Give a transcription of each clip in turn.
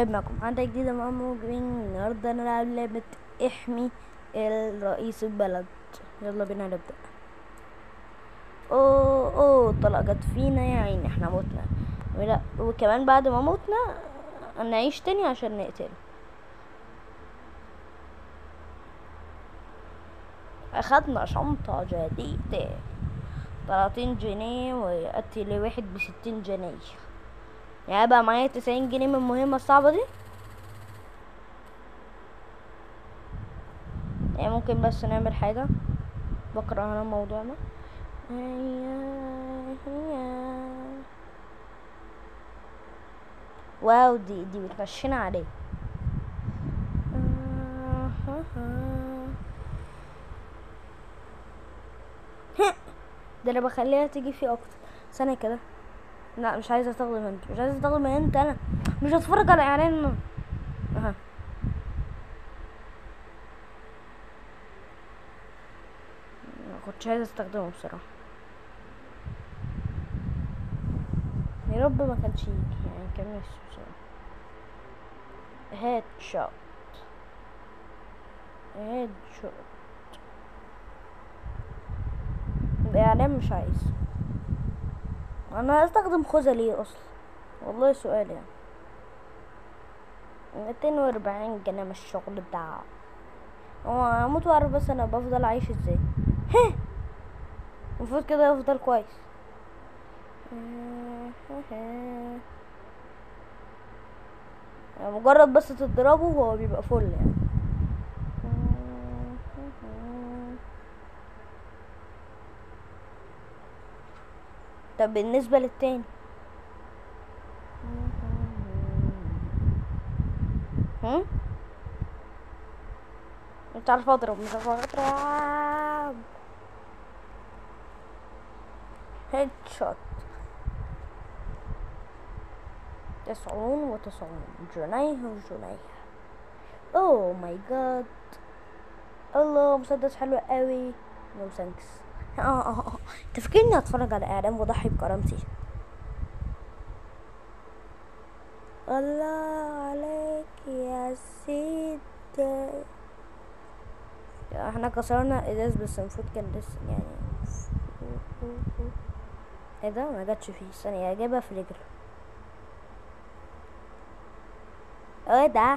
معكم عندك جديدة مع موجودين النهاردة نلعب لعبة احمي الرئيس البلد يلا بينا نبدأ اوه اوه طلع جت فينا يا عيني احنا متنا ولا وكمان بعد ما متنا نعيش تاني عشان نقتله اخدنا شنطة جديدة تلاتين جنيه ويأتي لواحد بستين جنيه يعني بقى معايا تسعين جنيه من المهمة الصعبة دي يعني ممكن بس نعمل حاجة بكره انا الموضوع ده واو دي دي بتمشينا عليه ده انا بخليها تيجي فيه اكتر ثانية كده لا مش عايزة استخدم انت مش عايزة استخدم انت انا مش هتفرج على اعلان اها ما كنتش عايزة استخدمه بصراحة يا رب ما كانش يجي يعني كان نفسي بصراحة هيد شوت هيد شوت الاعلان مش عايز انا هستخدم خوذة ليه اصلا والله سؤال يعني ميتين واربعين جنيه من الشغل ده هو هموت واعرف بس انا بفضل عايش ازاي هه المفروض كده افضل كويس يعني مجرد بس تضربه هو بيبقى فل يعني طب بالنسبة للتاني هم مش عارف اضرب مش عارف اضرب هيد شوت تسعون وتسعون جنيه وجنيه اوه ماي جاد الله مسدس حلو قوي نو ثانكس اه اه اه تفكرني اتفرج على اعلان واضحي بكرامتي الله عليك يا سيد احنا كسرنا ازاز بس المفروض كان لسه يعني ايه ده ما جاتش فيه ثانية اجيبها في رجله ايه ده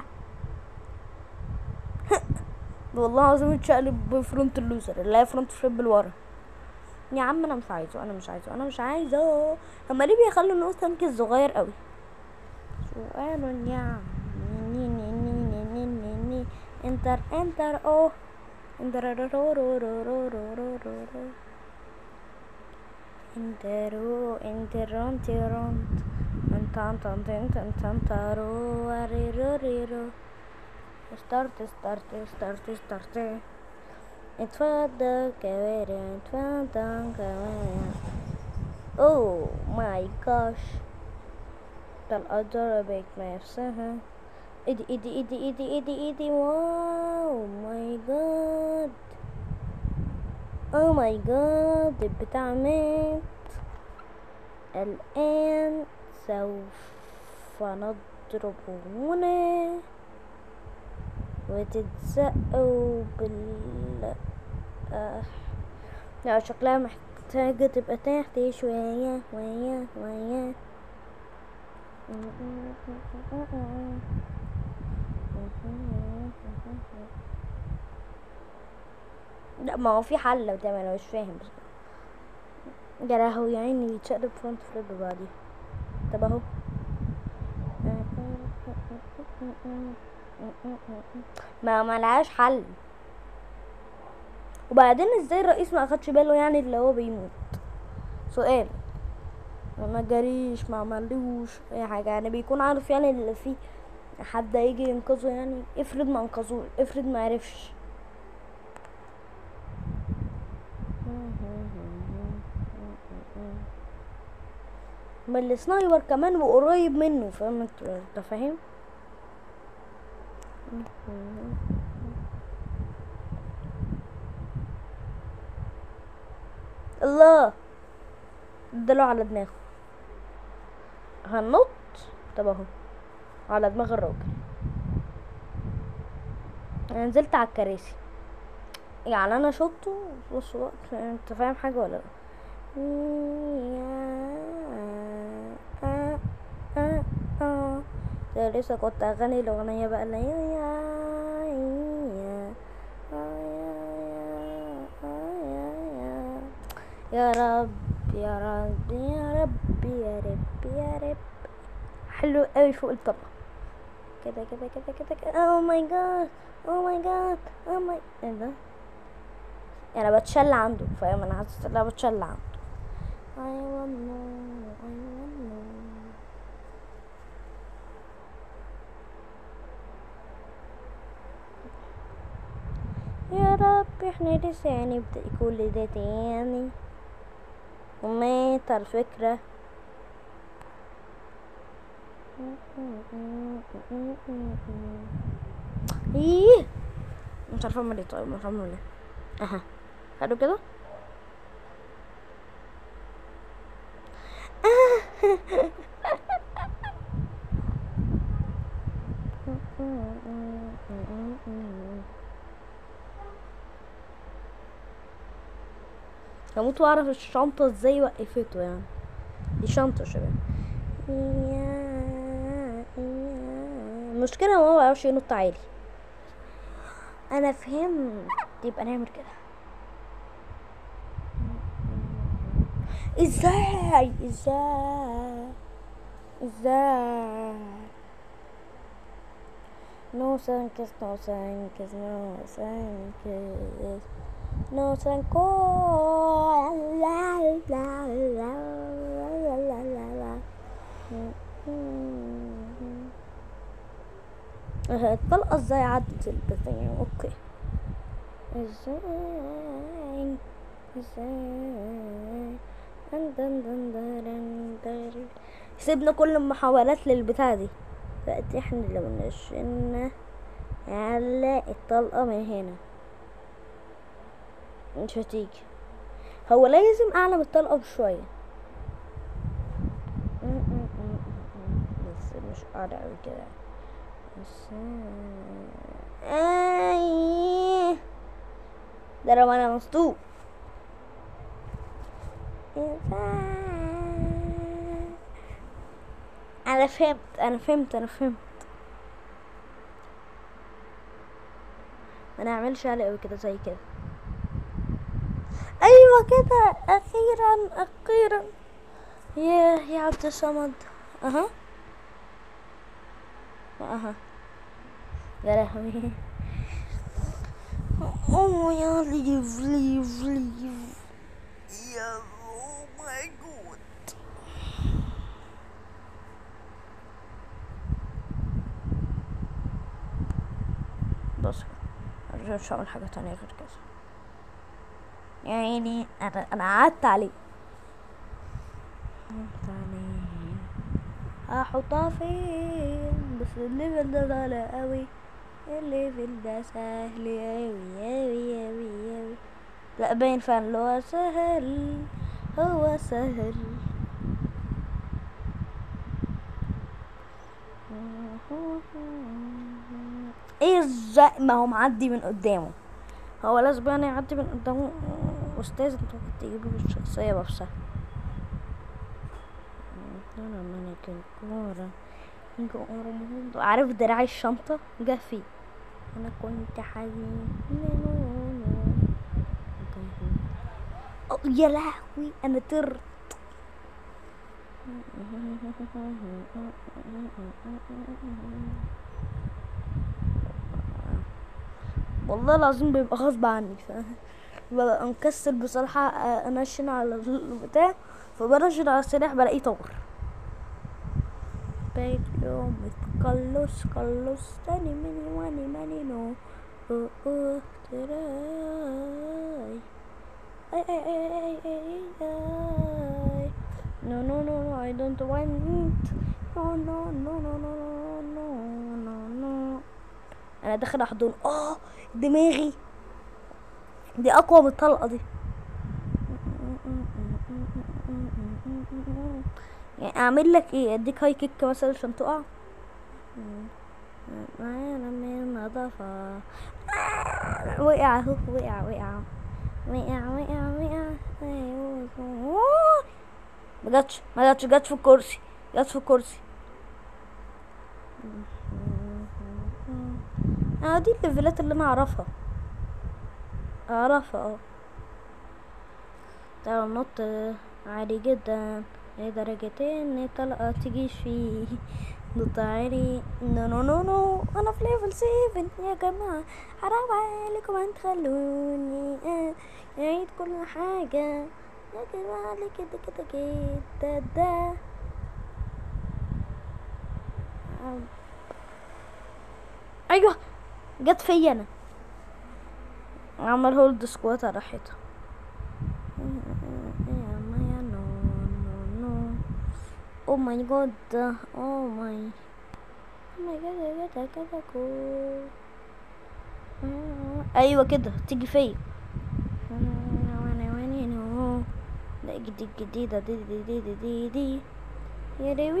والله العظيم اتشقلب بفرونت اللوزر اللي هي فرونت فريب لورا يا عم انا مش عايزه انا مش عايزه انا مش عايزه هما ليه بيخلوا النو ثانك الصغير قوي سؤال يا ني ني ني ني ني ني ني انتر انتر اوه انتر رو رو رو رو رو رو رو رو انترو انترونت رونت انت انت انت انت انت انت رو ري رو ري رو ستارت ستارت ستارت ستارت اتفضل كوارع اتفضل كوارع اوه ماي جاش ده القدرة بقت نفسها ايدي ايدي ايدي ايدي ايدي ايدي واو ماي جاد او ماي جاد البتاع مات الان سوف نضرب هنا وتتزقوا بال آه. لا شكلها محتاجة تبقى تحت شوية ويا ويا لا ما هو في حل ده انا مش فاهم بس يا لهوي يا عيني بيتشقلب فرونت فليب بعديها طب اهو ما ملهاش حل وبعدين ازاي الرئيس ما اخدش باله يعني اللي هو بيموت سؤال ما جريش ما عملوش اي حاجه يعني بيكون عارف يعني اللي فيه حد يجي ينقذه يعني افرض ما انقذوه افرض ما عرفش ما السنايبر كمان وقريب منه فاهم انت فاهم الله اداله على دماغه هنط طب اهو على دماغ الراجل انا نزلت على الكراسي يعني انا شطه في نفس الوقت انت فاهم حاجه ولا لا ده لسه كنت اغني الاغنيه بقى اللي هي يا رب يا رب يا رب يا رب يا رب حلو قوي فوق الطبق كده كده كده كده كده او ماي جاد او ماي جاد او ماي ايه ده انا بتشل عنده فاهم انا حاسس ان انا بتشل عنده I want more I want more يا رب احنا لسه هنبدأ كل ده تاني ومات على فكرة ايه مش عارفة اعمل ايه طيب مش عارفة اعمل ايه اها حلو كده هموت واعرف الشنطة ازاي وقفته يعني دي شنطة يا شباب المشكلة هو مبيعرفش ينط عالي انا فهمت يبقى نعمل كده ازاي ازاي ازاي No thanks, no thanks, no thanks, no thanks. La la la la la la la. اه، الطلقة ازاي عدت البتاع اوكي ازاي ازاي دن دن دن دن دن. سيبنا كل المحاولات للبتاع دي دلوقتي احنا لو نشلنا على الطلقة من هنا مش هتيجي هو لازم اعلى من الطلقة بشوية م- م- م- م- بس مش اعلى اوي كده بس اي ده لو انا مسطول انا فهمت انا فهمت انا فهمت ما نعملش على قوي كده زي كده ايوه كده اخيرا اخيرا يا يا عبد الصمد اها اها يا لهوي اوه يا ليف ليف ليف يا اوه ماي جود بس كده أنا مش هعمل حاجة تانية غير كده يعني انا انا قعدت عليه قعدت عليه هحطها فين بس الليفل ده طالع قوي الليفل ده سهل اوي اوي اوي اوي لا باين فعلا اللي هو سهل هو سهل ايه ازاي ما هو معدي من قدامه هو لازم يعني يعدي من قدامه استاذ انت ممكن تجيبه بالشخصية نفسها انا ملك الكورة كورة عارف دراع الشنطة جه فيه انا كنت حزين أو يا لهوي انا طرت والله العظيم بيبقى غصب عني ف... ببقى مكسل بصراحة آه، انشن على البتاع فبنشن على السلاح بلاقيه طور بيت يوم كلوس كلوس تاني مني واني ماني نو أوه أوه تراي اي اي اي اي اي اي No no no no I don't want No no no no no no no no no انا داخل احضن اه دماغي دي اقوى من الطلقه دي يعني اعمل لك ايه اديك هاي كيك مثلا عشان تقع معانا من نظافة وقع اهو وقع وقع وقع وقع وقع ما جاتش ما جاتش جت في الكرسي جت في الكرسي اه دي الليفلات اللي انا اعرفها اعرفها اه تعال نط عالي جدا لدرجتين الطلقة تجيش فيه نط عالي نو نو نو نو انا في ليفل سيفن يا جماعة حرام عليكم ان تخلوني آه، اعيد كل حاجة يا جماعة ليه كده كده كده ده آه. ايوه جت فيا انا عمل هولد سكوات على حيطة او ماي جاد او ماي او ماي جاد كده كده كول ايوه كده تيجي فيا لا جديد جديدة دي دي دي دي دي دي يا لوي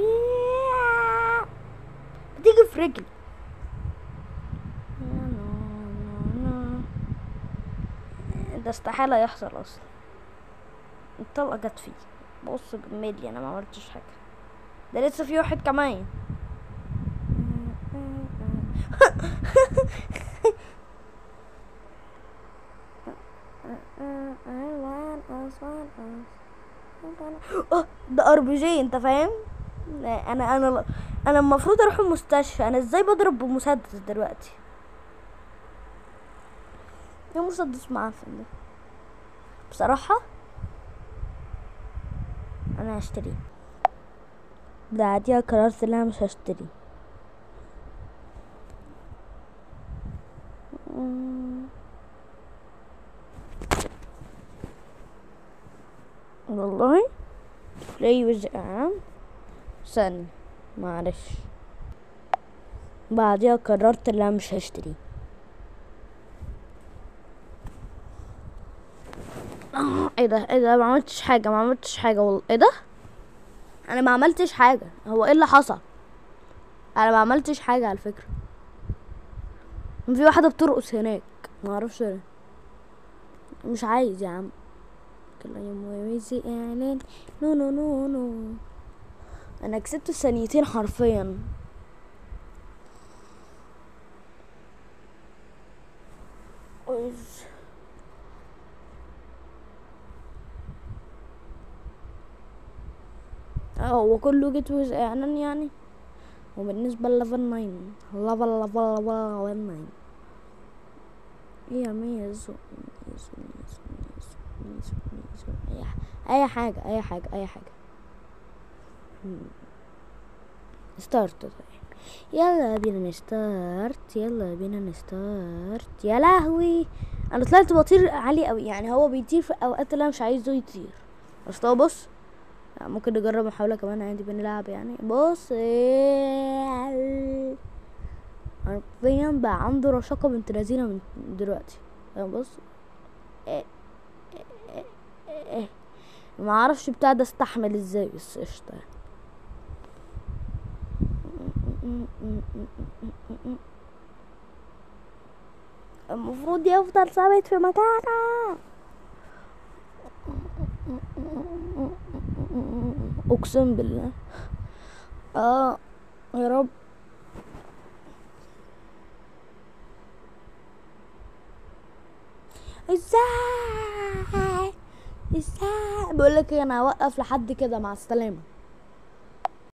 بتيجي في رجلي ده استحالة يحصل اصلا الطلقة جت فيه بص جمالي انا ما عملتش حاجة ده لسه في واحد كمان اه ده ار بي جي انت فاهم انا انا انا المفروض اروح المستشفى انا ازاي بضرب بمسدس دلوقتي ايه مسدس معفن ده بصراحة انا هشتري بعديها قررت ان انا مش هشتري مم. والله play with the arm ثانية معلش بعديها قررت ان انا مش هشتري آه، ايه ده ايه ده ما عملتش حاجة ما عملتش حاجة والله ايه ده انا ما عملتش حاجة هو ايه اللي حصل انا ما عملتش حاجة على فكرة في واحدة بترقص هناك ما اعرفش ليه مش عايز يا عم كل يوم ويزي اعلان نو نو نو نو انا كسبت ثانيتين حرفيا أوز. اه هو كله جيت ويز اعلان يعني وبالنسبة لليفل ناين ليفل ليفل ليفل ناين ايه يا ميزو ميزو ميزو ميزو ميزو ميزو اي ح- اي حاجة اي حاجة اي حاجة ستارت طيب يلا بينا نستارت يلا بينا نستارت يا لهوي انا طلعت بطير عالي قوي يعني هو بيطير في اوقات اللي انا مش عايزه يطير بس هو بص لا، ممكن نجرب محاولة كمان عادي بنلعب يعني بص حرفيا بقى عنده رشاقة بنت لذينة من دلوقتي يعني بص إيه إيه إيه إيه. ما اعرفش بتاع ده استحمل ازاي بس قشطة يعني. المفروض يفضل ثابت في مكانه اقسم بالله اه يا رب ازاي ازاي بقول لك انا هوقف لحد كده مع السلامه